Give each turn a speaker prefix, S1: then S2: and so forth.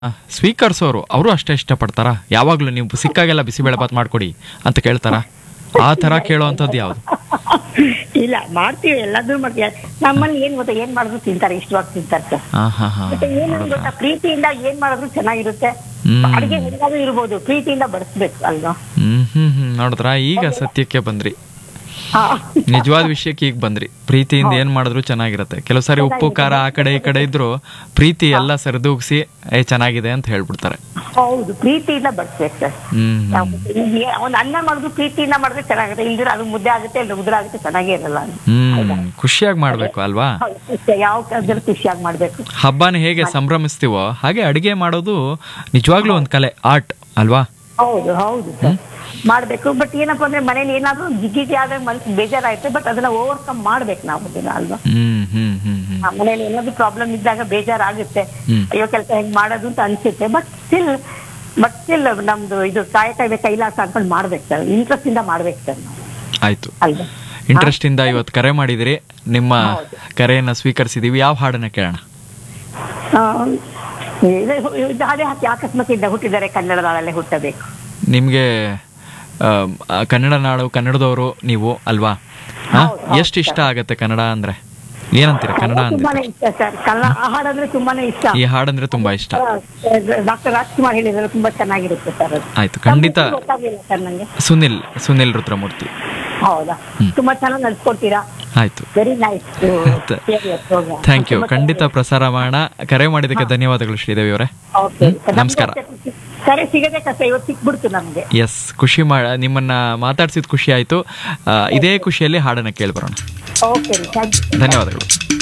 S1: ಆ, ಸ್ವೀಕರಿಸೋರು ಅವರು ಅಷ್ಟೇ ಇಷ್ಟಪಡ್ತಾರಾ ಯಾವಾಗಲೂ ನೀವು ಸಿಕ್ಕಾಗೆಲ್ಲ ಬಿಸಿಬೇಳೆಬಾತ್ ಮಾಡ್ಕೊಡಿ ಅಂತ ಕೇಳ್ತಾರಾ ಆ ಥರ ಕೇಳೋವಂಥದ್ದು ಯಾವುದು
S2: ಇಲ್ಲ ಮಾಡ್ತೀವಿ ಎಲ್ಲಾದ್ರೂ ಮಾಡ್ತೀವಿ ನಮ್ಮಲ್ಲಿ ಏನ್ ಗೊತ್ತಾ ಏನ್ ಮಾಡಿದ್ರು ತಿಂತಾರೆ ಇಷ್ಟವಾಗಿ ತಿಂತಾರೆ ಸರ್
S1: ಹಾಂ ಹಾಂ ಹಾಂ
S2: ಮತ್ತೆ ಏನ್ ಗೊತ್ತಾ ಪ್ರೀತಿಯಿಂದ ಏನ್ ಮಾಡಿದ್ರು ಚೆನ್ನಾಗಿರುತ್ತೆ
S1: ಹ್ಮ್.
S2: ಅಡಿಗೆ ಹೆಂಗಾದ್ರೂ ಇರ್ಬೋದು ಪ್ರೀತಿಯಿಂದ ಬಡಿಸ್ಬೇಕು ಅಲ್ವಾ
S1: ಹ್ಮ್ ಹ್ಮ್ ಹ್ಮ್ ನೋಡಿದ್ರಾ ಈಗ ಸತ್ಯಕ್ಕೆ ಬಂದ್ರಿ
S2: ಹಾ.
S1: ನಿಜವಾದ ವಿಷಯಕ್ಕೆ ಈಗ ಬಂದ್ರಿ ಪ್ರೀತಿಯಿಂದ ಏನ್ ಮಾಡಿದ್ರು ಚೆನ್ನಾಗಿರತ್ತೆ ಕೆಲವು ಸಾರಿ ಉಪ್ಪು ಖಾರ ಆ ಕಡೆ ಈ ಕಡೆ ಇದ್ರು ಪ್ರೀತಿ ಎಲ್ಲ ಸರಿದೂಗಿಸಿ ಏ ಚೆನ್ನಾಗಿದೆ ಅಂತ ಹೇಳ್ಬಿಡ್ತಾರೆ
S2: ಹೌದು ಪ್ರೀತಿಯಿಂದ ಬಡಿಸ್ಬೇಕು ಸರ್
S1: ಹ್ಮ್ ಹ್ಮ್.
S2: ಒಂದ್ ಅನ್ನ ಮಾಡಿದ್ರು ಪ್ರೀತಿಯಿಂದ ಮಾಡಿದ್ರೆ ಚೆನ್ನಾಗುತ್ತೆ ಇಲ್ದಿರ ಅದು ಮುದ್ದೆ ಆಗುತ್ತೆ ಇಲ್ಲ ಉದ್ರ ಆಗುತ್ತೆ ಚೆನ್ನಾಗೇ ಇರಲ್ಲ
S1: ಹ್ಮ್ ಖುಷಿಯಾಗಿ ಮಾಡ್ಬೇಕು ಅಲ್ವಾ
S2: ಹೌದು, ಖುಷಿ- ಯಾವ ಕಾಲದಲ್ಲಿ ಖುಷಿಯಾಗಿ ಮಾಡ್ಬೇಕು
S1: ಹಬ್ಬನ ಹೇಗೆ ಸಂಭ್ರಮಿಸ್ತೀವೋ ಹಾಗೆ ಅಡಿಗೆ ಮಾಡೋದು ನಿಜವಾಗ್ಲೂ ಒಂದ್ ಕಲೆ ಆರ್ಟ್ ಅಲ್ವಾ
S2: ಹೌದು ಹೌದು ಸರ್ ಮಾಡ್ಬೇಕು ಬಟ್ ಏನಪ್ಪಾ ಅಂದ್ರೆ ಮನೇಲಿ ಏನಾದ್ರೂ ಜಿಗಿಟಿ ಆದ್ರೆ ಮನ್ಸು ಬೇಜಾರಾಯ್ತು ಬಟ್ ಅದನ್ನ ಓವರ್ಕಮ್ ಮಾಡ್ಬೇಕು ನಾವು ಅದನ್ನ ಅಲ್ವಾ
S1: ಹ್ಮ್ ಹ್ಮ್ ಹ್ಮ್ ಹ್ಮ್
S2: ಆ ಮನೇಲಿ ಏನಾದ್ರು ಪ್ರಾಬ್ಲಮ್ ಇದ್ದಾಗ ಬೇಜಾರಾಗುತ್ತೆ
S1: ಹ್ಮ್.
S2: ಅಯ್ಯೋ ಕೆಲಸ ಹೆಂಗ್ ಮಾಡೋದು ಅಂತ ಅನ್ಸುತ್ತೆ ಬಟ್ ಸ್ಟಿಲ್ ಬಟ್ ಸ್ಟಿಲ್ ನಮ್ದು ಇದು ಕಾಯಕ ಇದೆ ಕೈಲಾಸ ಅನ್ಕೊಂಡು ಮಾಡ್ಬೇಕು ಸರ್ ಇಂಟ್ರೆಸ್ಟ್ ಇಂದ ಮಾಡ್ಬೇಕು ಸರ್ ನಾವು
S1: ಆಯ್ತು
S2: ಅಲ್ವಾ
S1: ಇಂಟ್ರೆಸ್ಟ್ ಇಂದ ಇವತ್ತು ಕರೆ ಮಾಡಿದಿರಿ ನಿಮ್ಮ ಕರೆಯನ್ನ ಸ್ವೀಕರಿಸಿದೀವಿ ಯಾವ ಹಾಡನ್ನ ಕೇಳೋಣ
S2: ಆ, ಇದು- ಇದು ಹಾಗೆ ಹಾಕಿ ಆಕಸ್ಮಿಕದಿಂದ ಹುಟ್ಟಿದರೆ ಕನ್ನಡ ನಾಡಲ್ಲೇ ಹುಟ್ಟಬೇಕು
S1: ನಿಮ್ಗೆ ಆಮ್, ಆ, ಕನ್ನಡ ನಾಡು ಕನ್ನಡದವರು ನೀವು ಅಲ್ವಾ ಎಷ್ಟು ಇಷ್ಟ ಆಗತ್ತೆ ಕನ್ನಡ ಅಂದ್ರೆ ಏನಂತೀರ ಕನ್ನಡ ಅಂದ್ರೆ
S2: ತುಂಬಾನೇ ಇಷ್ಟ ಸರ್ ಕನ್ನಡ ಆ ಹಾಡಂದ್ರೆ ತುಂಬಾನೇ ಇಷ್ಟ
S1: ಈ ಹಾಡಂದ್ರೆ ತುಂಬಾ ಇಷ್ಟ
S2: ಡಾಕ್ಟರ್ ರಾಜ್ಕುಮಾರ್ ಹೇಳಿದ್ರೆ ತುಂಬಾ ಚೆನ್ನಾಗಿರುತ್ತೆ ಸರ್ ಅದು
S1: ಆಯ್ತು ಖಂಡಿತ
S2: ಗೊತ್ತಾಗ್ಲಿಲ್ಲ ಸರ್ ನಂಗೆ
S1: ಸುನಿಲ್ ಸುನಿಲ್ ರುದ್ರಮೂರ್ತಿ
S2: ಹೌದಾ ತುಂಬಾ ಚೆನ್ನಾಗಿ ನಡ್ಸ್ಕೊಡ್ತೀರಾ
S1: ಆಯ್ತು
S2: ವೆರಿ ನೈಸ್
S1: ಥ್ಯಾಂಕ್ ಯು ಖಂಡಿತ ಪ್ರಸಾರ ಮಾಡೋಣ ಕರೆ ಮಾಡಿದ್ದಕ್ಕೆ ಧನ್ಯವಾದಗಳು ಶ್ರೀದೇವಿ ಅವರೇ ನಮಸ್ಕಾರ.
S2: ಸರಿ ಸಿಗದೆ ಕಷ್ಟ ಇವತ್ತು ಸಿಕ್ಬಿಡ್ತು ನಮ್ಗೆ
S1: ಎಸ್ ಖುಷಿ ಮಾಡ ನಿಮ್ಮನ್ನ ಮಾತಾಡ್ಸಿದ ಖುಷಿ ಆಯ್ತು ಆ, ಇದೇ ಖುಷಿಯಲ್ಲಿ ಹಾಡನ್ನ ಕೇಳ್ಬರೋಣ
S2: ಓಕೆ ಥ್ಯಾಂಕ್ ಯು
S1: ಧನ್ಯವಾದಗಳು